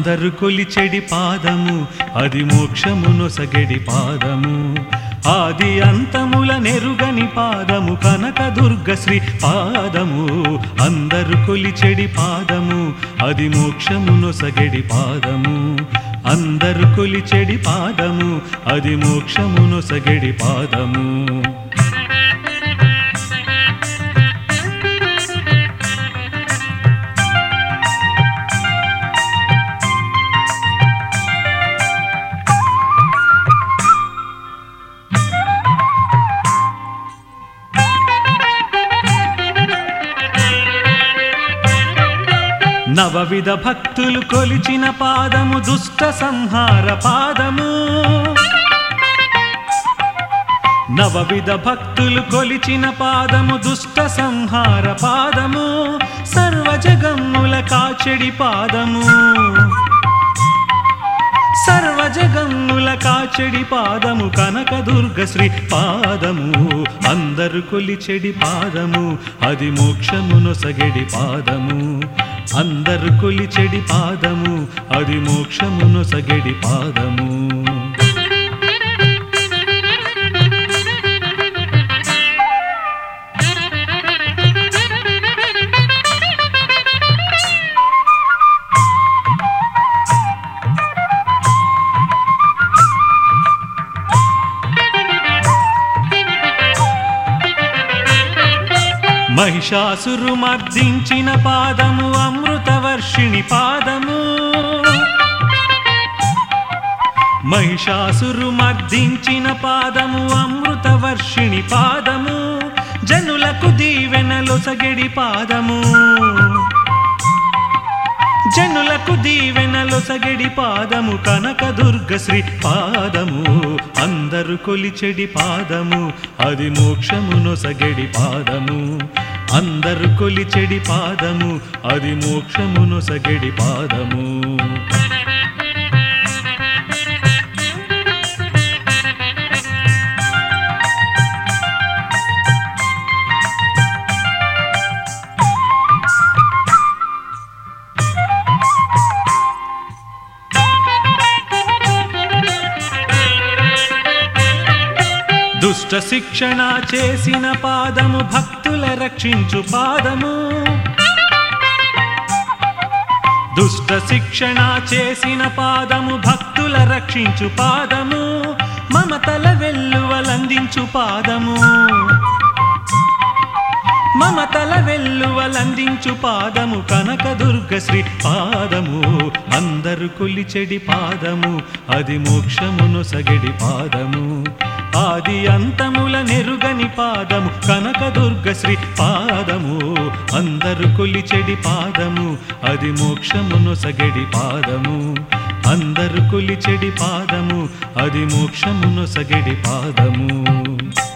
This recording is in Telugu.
అందరు కొలిచెడి పాదము అది మోక్షమునొసగెడి పాదము ఆది అంతముల నెరుగని పాదము కనకదుర్గ శ్రీ పాదము అందరు కొలిచెడి పాదము అది మోక్షమునొసగెడి పాదము అందరు కొలిచెడి పాదము అది మోక్షమునొసగెడి పాదము నవవిధ భక్తులు కొలిచిన పాదము దుష్ట సంహార పాదము నవవిధ భక్తులు కొలిచిన పాదము దుష్ట సంహార పాదము సర్వజగమ్ముల కాచెడి పాదము సర్వజగమ్ముల కాచెడి పాదము కనకదుర్గ శ్రీ పాదము అందరు కొలిచెడి పాదము అది మోక్షమునొసగెడి పాదము అందరు కొలిచెడి పాదము అది మోక్షమునొసగెడి పాదము మహిషాసురు మర్దించిన పాదము అమృతవర్షిణి పాదము మహిషాసురు మర్దించిన పాదము అమృతవర్షిణి పాదము జనులకు దీవెనలొసగెడి పాదము జనులకు దీవెనలొసగెడి పాదము కనకదుర్గ శ్రీ పాదము అందరు కొలిచెడి పాదము అది మోక్షమునొసగెడి పాదము అందరు కొలిచెడి పాదము అది మోక్షమునొసగెడి పాదము దుష్ట శిక్షణ చేసిన పాదము భక్తుల రక్షించు పాదము దుష్ట శిక్షణ చేసిన పాదము భక్తుల రక్షించు పాదము మమతల వెల్లువలందించు పాదము మమతల వెల్లువలందించు పాదము కనకదుర్గ శ్రీ పాదము అందరు కొలిచెడి పాదము అది మోక్షమునొసగెడి పాదము ఆది అంతముల నెరుగని పాదము కనకదుర్గ శ్రీ పాదము అందరు కొలిచెడి పాదము అది మోక్షమునొసగెడి పాదము అందరు కొలిచెడి పాదము అది మోక్షమునొసగెడి పాదము